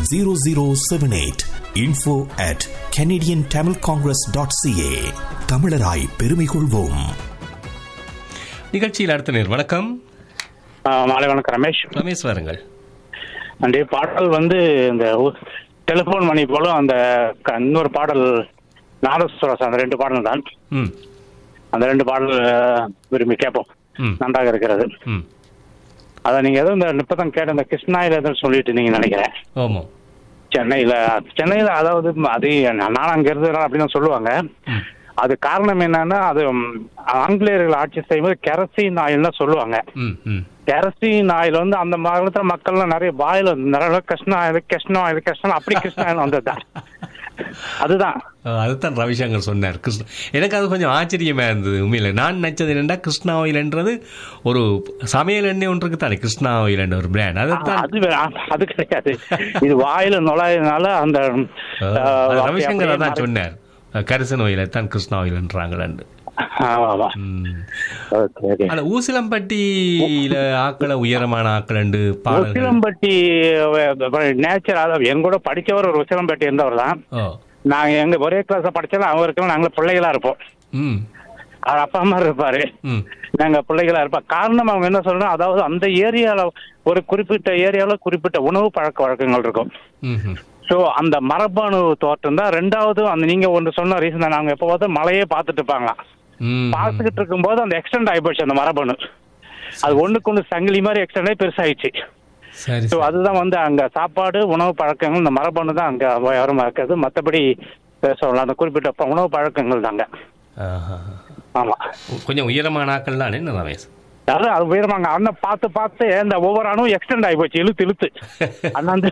Zero zero seven eight info at Canadian Tamil congress dot CA தமிழராய் பெருமை கொள்வோம் நிகழ்ச்சியில் அடுத்த நேர் வணக்கம் ஆ, மாலை வணக்கம் ரமேஷ் ரமேஷ் வாருங்கள் அந்த பாடல் வந்து இந்த டெலிபோன் மணி போல அந்த க- இன்னொரு பாடல் நாதஸ்வரஸ் அந்த ரெண்டு பாடல் தான் ம் அந்த ரெண்டு பாடல் ஆ, விரும்பி கேட்போம் ம் நன்றாக இருக்கிறது ம் அதை நீங்க ஏதோ இந்த இப்பதான் கேட்ட இந்த கிருஷ்ணாயில ஏதோ சொல்லிட்டு நீங்க நினைக்கிறேன் ஆமாம் சென்னையில சென்னையில அதாவது அது நான் அங்க இருந்ததுனால அப்படின்னு சொல்லுவாங்க அது காரணம் என்னன்னா அது ம், ஆங்கிலேயர்கள் ஆட்சி செய்யும்போது கெரசின் ஆயில்னு சொல்லுவாங்க ம் ம் கெரசின் ஆயில் வந்து அந்த காலத்துல மக்கள்லாம் நிறைய வாயில நிறைய கிருஷ்ணா ஆயில் கிருஷ்ணா ஆயில் கிருஷ்ணா அப்படி கிருஷ்ணா ஆயில் வந்ததுதான் அதுதான் அஹ் அதுதான் ரவிசங்கர் சொன்னார் கிருஷ்ணா எனக்கு அது கொஞ்சம் ஆச்சரியமா இருந்தது உண்மையில நான் நினைச்சது என்னன்னா கிருஷ்ணா ஆயில்ன்றது ஒரு சமையல் எண்ணெய் ஒன்றுக்கு தானே கிருஷ்ணா ஆயில் என்ற ஒரு பிராண்ட் அதைத்தான் அது வே- அது கிடையாது இது வாயில நுழையதுனால அந்த அஹ், ஆ, அது அப்படியே ரவிசங்கர் தான் மறை- சொன்னார் அஹ் கரிசன் ஆயிலை தான் கிருஷ்ணா ஆயில்ன்றாங்களேன்னு ஆமா, ஆமா. ம் Okay, okay. ஆனா ஊசிலம்பட்டியில ஆக்களை உயரமான ஆக்களண்டு பாடல்கள் உசிலம்பட்டி நேச்சர் அதாவது என் கூட படிச்சவர் ஒரு உசிலம்பட்டி இருந்தவர் தான் ஓ நாங்க எங்க ஒரே கிளாஸ் படிச்சாலும் அவருக்கு நாங்க பிள்ளைகளா இருப்போம் ம் அவர் அப்பா அம்மா இருப்பாரு ம் நாங்க பிள்ளைகளா இருப்போம் காரணம் அவங்க என்ன சொல்றோம் அதாவது அந்த ஏரியால ஒரு குறிப்பிட்ட ஏரியால குறிப்பிட்ட உணவு பழக்க வழக்கங்கள் இருக்கும் ம் ம் ஸோ அந்த மரபணு தோட்டம் தான் ரெண்டாவது அந்த நீங்க ஒன்று சொன்ன ரீசன் தான் நாங்க எப்போ பார்த்து மலையே பார்த்துட்டு இருப்பாங்களாம் ம் பார்த்துக்கிட்டு இருக்கும்போது அந்த எக்ஸ்டெண்ட் ஆகி போச்சு அந்த மரபணு அது ஒண்ணுக்கு ஒன்று சங்கிலி மாதிரி எக்ஸ்டெண்ட் ஆகி பெருசாயிடுச்சு சரி ஸோ அதுதான் வந்து அங்க சாப்பாடு உணவு பழக்கங்கள் இந்த மரபணு தான் அங்க உயரமா இருக்கிறது மற்றபடி சொல்லலாம் அந்த குறிப்பிட்ட ப- உணவு பழக்கங்கள் தாங்க ஆஹா. ஆமா கொஞ்சம் உயரமான ஆக்கள் தான் என்ன ரமேஷ் அதான் அது உயரமாங்க அண்ணன் பார்த்து பார்த்து இந்த ஒவ்வொரு அணுவும் எக்ஸ்டெண்ட் ஆகி போச்சு இழுத்து இழுத்து அண்ணாந்து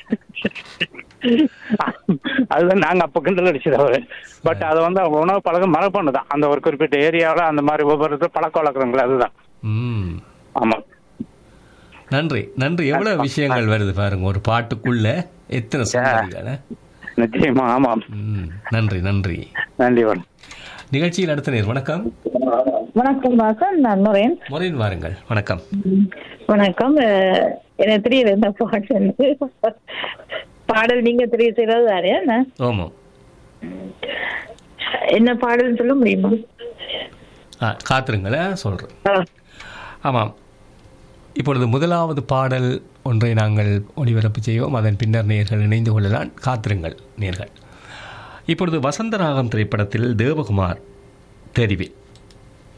அதுதான் நாங்க அப்ப கிண்டல் அடிச்சது அவரு பட் அது வந்து அவங்க உணவு பழக்கம் மரபணு தான் அந்த ஒரு குறிப்பிட்ட ஏரியாவில் அந்த மாதிரி ஒவ்வொரு இது பழக்க வழக்கங்கள் அதுதான் ம் ஆமா நன்றி நன்றி எவ்வளவு விஷயங்கள் வருது பாருங்க ஒரு பாட்டுக்குள்ள எத்தனை சொன்னாங்க நிச்சயமா ஆமாம் ம் நன்றி நன்றி நன்றி வணக்கம் நிகழ்ச்சியில் அடுத்த நேர் வணக்கம் வணக்கம் வாசன் நான் நுரேன் முறையின் வாருங்கள் வணக்கம் வணக்கம் அஹ், எனக்கு தெரியல இந்த பாடல் பாடல் நீங்க தெரிய செய்யறது தானே என்ன ஓமம் என்ன பாடல்னு சொல்ல முடியுமா ஆ காத்துருங்களேன் சொல்கிறேன் ஆ, ஆமாம் இப்பொழுது முதலாவது பாடல் ஒன்றை நாங்கள் ஒளிபரப்பு செய்வோம் அதன் பின்னர் நேர்கள் இணைந்து கொள்ளலாம் காத்திருங்கள் நேர்கள் இப்பொழுது வசந்தராகம் திரைப்படத்தில் தேவகுமார் தெரிவில்